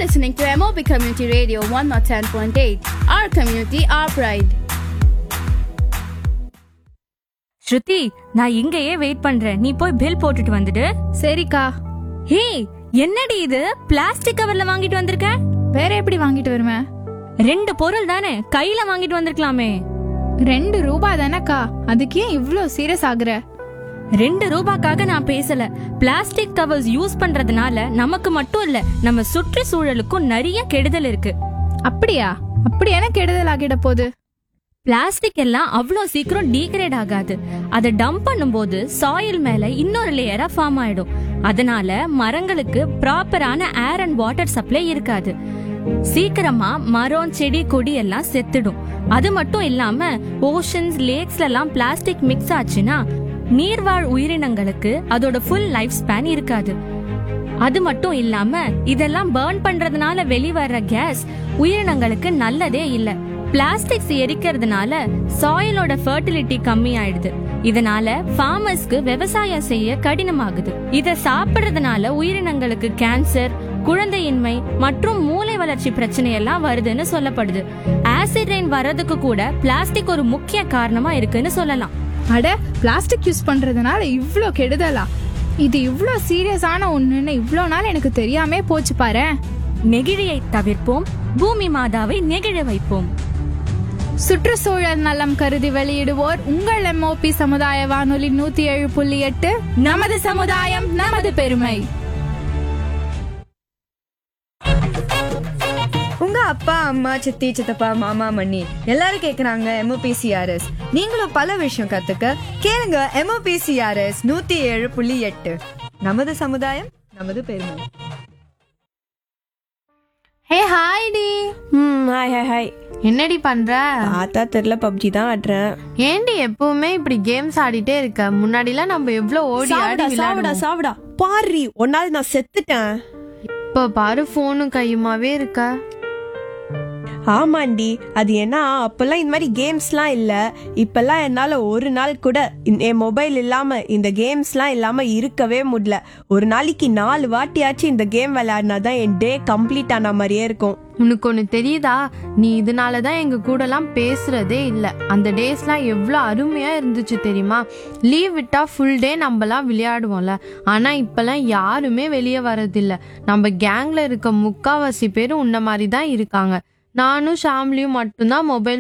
listening to MOP Community Radio 110.8. Our community, our pride. ஸ்ருதி நான் இங்கேயே wait பண்றேன் நீ போய் பில் போட்டுட்டு வந்துடு சரிக்கா ஹே என்னடி இது பிளாஸ்டிக் கவர்ல வாங்கிட்டு வந்திருக்க வேற எப்படி வாங்கிட்டு வருவேன் ரெண்டு பொருள் தானே கையில வாங்கிட்டு வந்திருக்கலாமே ரெண்டு ரூபாய் தானேக்கா அதுக்கு ஏன் இவ்ளோ சீரியஸ் ஆகுற ரெண்டு ரூபாய்க்காக நான் பேசல பிளாஸ்டிக் கவர்ஸ் யூஸ் பண்றதுனால நமக்கு மட்டும் இல்ல நம்ம சுற்றுச்சூழலுக்கும் நிறைய கெடுதல் இருக்கு அப்படியா அப்படி என்ன கெடுதல் ஆகிட போகுது பிளாஸ்டிக் எல்லாம் அவ்வளோ சீக்கிரம் டீக்ரேட் ஆகாது அதை டம்ப் பண்ணும்போது சாயில் மேல இன்னொரு லேயரா ஃபார்ம் ஆயிடும் அதனால மரங்களுக்கு ப்ராப்பரான ஏர் அண்ட் வாட்டர் சப்ளை இருக்காது சீக்கிரமா மரம் செடி கொடி எல்லாம் செத்துடும் அது மட்டும் இல்லாம ஓஷன்ஸ் லேக்ஸ்ல எல்லாம் பிளாஸ்டிக் மிக்ஸ் ஆச்சுன்னா நீர்வாழ் உயிரினங்களுக்கு அதோட ஃபுல் லைஃப் ஸ்பேன் இருக்காது அது மட்டும் இல்லாம இதெல்லாம் பர்ன் பண்றதுனால வெளிவர்ற கேஸ் உயிரினங்களுக்கு நல்லதே இல்ல பிளாஸ்டிக்ஸ் எரிக்கிறதுனால சாயிலோட ஃபர்டிலிட்டி கம்மி ஆயிடுது இதனால ஃபார்மர்ஸ்க்கு விவசாயம் செய்ய கடினமாகுது இத சாப்பிடுறதுனால உயிரினங்களுக்கு கேன்சர் குழந்தையின்மை மற்றும் மூளை வளர்ச்சி பிரச்சனை எல்லாம் வருதுன்னு சொல்லப்படுது ஆசிட் ரெயின் வர்றதுக்கு கூட பிளாஸ்டிக் ஒரு முக்கிய காரணமா இருக்குன்னு சொல்லலாம் அட பிளாஸ்டிக் யூஸ் பண்றதுனால இவ்ளோ கெடுதலா இது இவ்ளோ சீரியஸான ஒண்ணுன்னு இவ்ளோ நாள் எனக்கு தெரியாமே போச்சு பாரு நெகிழியை தவிர்ப்போம் பூமி மாதாவை நெகிழ வைப்போம் சுற்றுச்சூழல் நலம் கருதி வெளியிடுவோர் உங்கள் எம்ஓபி சமுதாய வானொலி நூத்தி ஏழு புள்ளி எட்டு நமது சமுதாயம் நமது பெருமை உங்க அப்பா அம்மா சித்தி சித்தப்பா மாமா மண்ணி எல்லாரும் கேக்குறாங்க எம்ஓபிசிஆர்எஸ் நீங்களும் பல விஷயம் கத்துக்க கேளுங்க எம்ஓபிசிஆர்எஸ் நூத்தி ஏழு புள்ளி எட்டு நமது சமுதாயம் நமது பெருமை ஹே ஹாய் டி ம் ஹாய் ஹாய் ஹாய் என்னடி பண்ற பார்த்தா தெரில பப்ஜி தான் ஆடுறேன் ஏண்டி எப்பவுமே இப்படி கேம்ஸ் ஆடிட்டே இருக்க முன்னாடிலாம் நம்ம எவ்வளவு ஓடி ஆடி சாவுடா சாவுடா விளையாடுவோம் சாவுடா பாரி ஒன்னாவது நான் செத்துட்டேன் இப்ப பாரு போனும் கையுமாவே இருக்க ஆமாண்டி அது ஏன்னா அப்பெல்லாம் இந்த மாதிரி கேம்ஸ்லாம் இல்ல இப்பெல்லாம் என்னால ஒரு நாள் கூட இந்த- என் மொபைல் இல்லாம இந்த கேம்ஸ்லாம் இல்லாம இருக்கவே முடியல ஒரு நாளைக்கு நாலு வாட்டியாச்சும் இந்த கேம் விளையாடினா தான் என் டே கம்ப்ளீட் ஆன மாதிரியே இருக்கும் உனக்கு ஒண்ணு தெரியுதா நீ இதனாலதான் எங்க கூடலாம் பேசுறதே இல்ல அந்த டேஸ்லாம் எவ்வளவு அருமையா இருந்துச்சு தெரியுமா லீவ் விட்டா ஃபுல் டே நம்மலாம் விளையாடுவோம்ல ஆனா இப்பெல்லாம் யாருமே வெளியே வரதில்ல நம்ம கேங்ல இருக்க முக்காவாசி பேரும் உன்ன மாதிரி தான் இருக்காங்க நானும் ஷாம்லியும் மட்டும்தான் மொபைல்